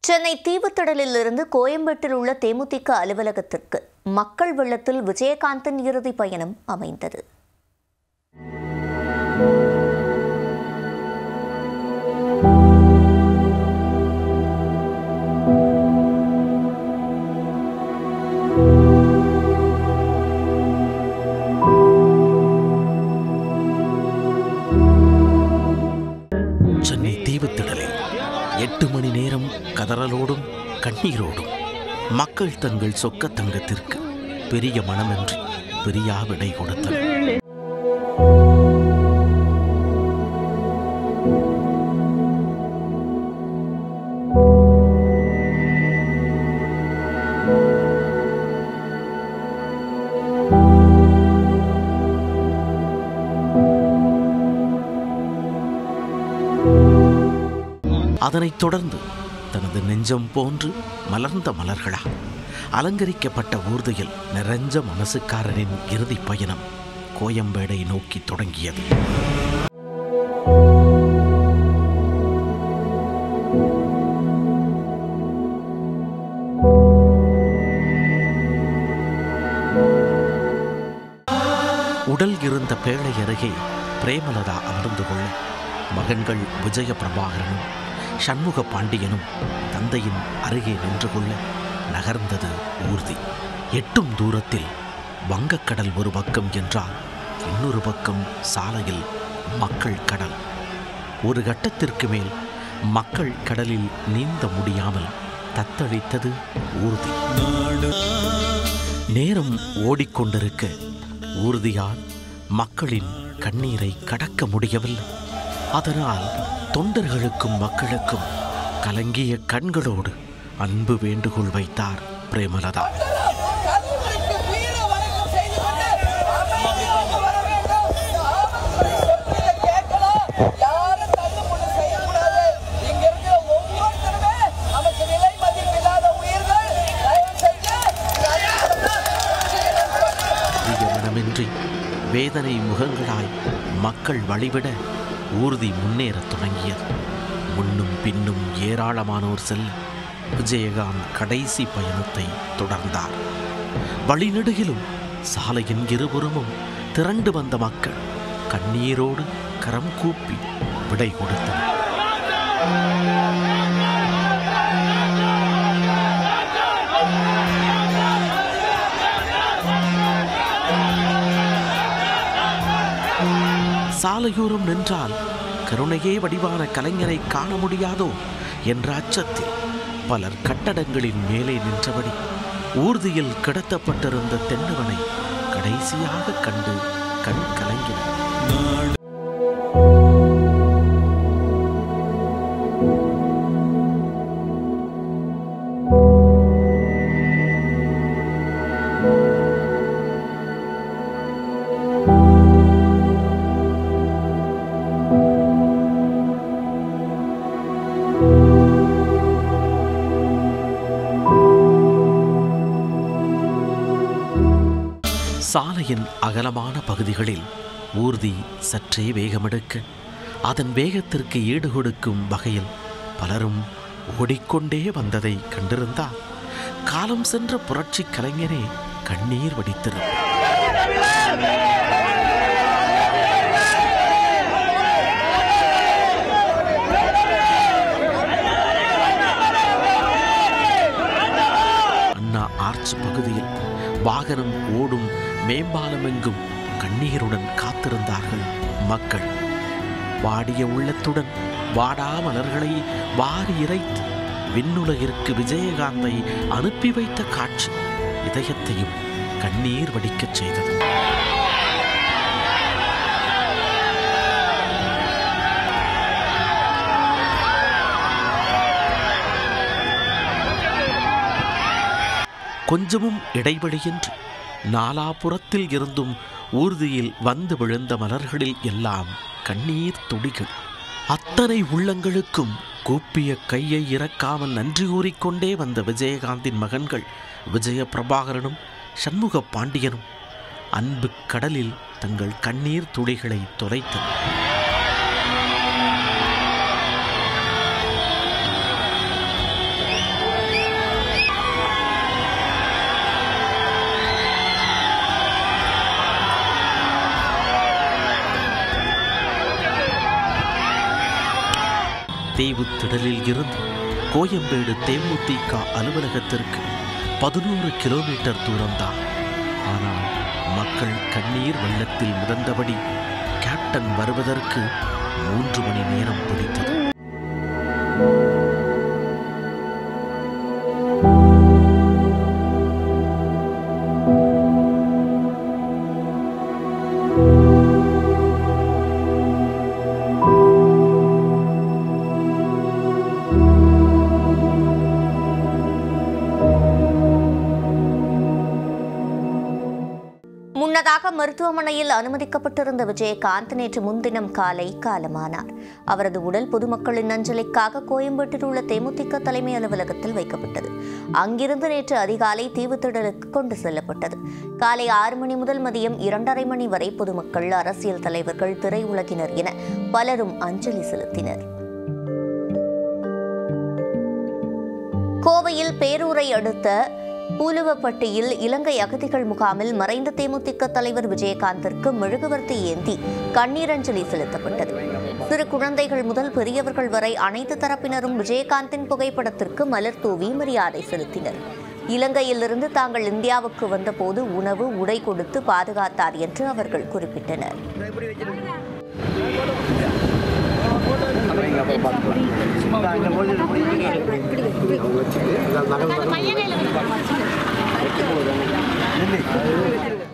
சென்னை தீவுத்திடலிலிருந்து கோயம்பேட்டில் உள்ள தேமுதிக அலுவலகத்திற்கு மக்கள் வெள்ளத்தில் விஜயகாந்தின் இறுதி பயணம் அமைந்தது சென்னை தீவுத்திடலில் எட்டு மணி நேரம் கதறலோடும் கண்ணீரோடும் மக்கள் தங்கள் சொக்க தங்கத்திற்கு பெரிய மனமின்றி பெரியா விடை கொடுத்தனர் அதனைத் தொடர்ந்து தனது நெஞ்சம் போன்று மலர்ந்த மலர்களா அலங்கரிக்கப்பட்ட ஊர்தியில் நிறைஞ்ச மனசுக்காரரின் இறுதி பயணம் கோயம்பேடை நோக்கி தொடங்கியது உடல் இருந்த பேழை அருகே பிரேமலதா அமர்ந்து கொள்ள மகன்கள் விஜய பிரபாகரனும் சண்முக பாண்டியனும் தந்தையின் அருகே நின்று கொள்ள நகர்ந்தது ஊர்தி எட்டும் தூரத்தில் வங்கக்கடல் ஒரு பக்கம் என்றால் இன்னொரு பக்கம் சாலையில் மக்கள் கடல் ஒரு கட்டத்திற்கு மேல் மக்கள் கடலில் நீந்த முடியாமல் தத்தளித்தது ஊர்தி நேரம் ஓடிக்கொண்டிருக்க ஊர்தியால் மக்களின் கண்ணீரை கடக்க முடியவில்லை அதனால் தொண்டர்களுக்கும் மக்களுக்கும் கலங்கிய கண்களோடு அன்பு வேண்டுகோள் வைத்தார் பிரேமலதா கல்லூரிக்கு வீர வணக்கம் செய்து கொண்டு அமைதியாக வர வேண்டும் சொல்றதை கேட்கலாம் யாரும் தள்ளுமுள்ளு செய்யக்கூடாது இங்க இருக்கிற ஒவ்வொருத்தருமே நமக்கு விலை மதிப்பில்லாத உயிர்கள் தயவு செஞ்சு அதிக மனமின்றி வேதனை முகங்களாய் மக்கள் வழிவிட ஊர்தி முன்னேறத் தொடங்கியது முன்னும் பின்னும் ஏராளமானோர் செல்ல விஜயகாந்த் கடைசி பயணத்தை தொடர்ந்தார் வழிநெடுகிலும் சாலையின் இருபுறமும் திரண்டு வந்த மக்கள் கண்ணீரோடு கரம் கூப்பி விடை கொடுத்தனர் சாலையோரம் நின்றால் கருணையே வடிவான கலைஞரை காண முடியாதோ என்ற அச்சத்தில் பலர் கட்டடங்களின் மேலே நின்றபடி ஊர்தியில் கிடத்தப்பட்டிருந்த தென்னவனை கடைசியாக கண்டு கண் கலங்கினர் சாலையின் அகலமான பகுதிகளில் ஊர்தி சற்றே வேகமெடுக்க அதன் வேகத்திற்கு ஈடு கொடுக்கும் வகையில் பலரும் ஓடிக்கொண்டே வந்ததை கண்டிருந்தால் காலம் சென்ற புரட்சி கலைஞரே கண்ணீர் வடித்திருப்பார் அண்ணா ஆர்ச் பகுதியில் வாகனம் ஓடும் மேம்பாலம் எங்கும் கண்ணீருடன் காத்திருந்தார்கள் மக்கள் வாடிய உள்ளத்துடன் வாடா மலர்களை வாரி இறைத்து விண்ணுலகிற்கு விஜயகாந்தை அனுப்பி வைத்த காட்சி இதயத்தையும் கண்ணீர் வடிக்கச் செய்தது கொஞ்சமும் இடைவெளியின்றி நாலாபுறத்தில் இருந்தும் ஊர்தியில் வந்து விழுந்த மலர்களில் எல்லாம் கண்ணீர் துளிகள் அத்தனை உள்ளங்களுக்கும் கூப்பிய கையை இறக்காமல் நன்றி கூறிக்கொண்டே வந்த விஜயகாந்தின் மகன்கள் விஜய பிரபாகரனும் சண்முக பாண்டியனும் அன்பு கடலில் தங்கள் கண்ணீர் துளிகளை தொலைத்தனர் தீவுத்திடலில் இருந்து கோயம்பேடு தேமுதிக அலுவலகத்திற்கு பதினோரு கிலோமீட்டர் தூரம்தான் ஆனால் மக்கள் கண்ணீர் வெள்ளத்தில் மிதந்தபடி கேப்டன் வருவதற்கு மூன்று மணி நேரம் பிடித்தது முன்னதாக மருத்துவமனையில் அனுமதிக்கப்பட்டிருந்த விஜயகாந்த் நேற்று முன்தினம் காலை காலமானார் அவரது உடல் பொதுமக்களின் அஞ்சலிக்காக கோயம்பேட்டில் உள்ள தேமுதிக தலைமை அலுவலகத்தில் வைக்கப்பட்டது அங்கிருந்து நேற்று அதிகாலை தீவுத்திடலுக்கு கொண்டு செல்லப்பட்டது காலை ஆறு மணி முதல் மதியம் இரண்டரை மணி வரை பொதுமக்கள் அரசியல் தலைவர்கள் திரையுலகினர் என பலரும் அஞ்சலி செலுத்தினர் கோவையில் பேரூரை அடுத்த பூலுவப்பட்டியில் இலங்கை அகதிகள் முகாமில் மறைந்த தேமுதிக தலைவர் விஜயகாந்திற்கு மெழுகுவர்த்தி ஏந்தி கண்ணீரஞ்சலி செலுத்தப்பட்டது சிறு குழந்தைகள் முதல் பெரியவர்கள் வரை அனைத்து தரப்பினரும் விஜயகாந்தின் புகைப்படத்திற்கு மலர் தூவி மரியாதை செலுத்தினர் இலங்கையிலிருந்து தாங்கள் இந்தியாவுக்கு வந்தபோது உணவு உடை கொடுத்து பாதுகாத்தார் என்று அவர்கள் குறிப்பிட்டனர் அந்த பையன் கையில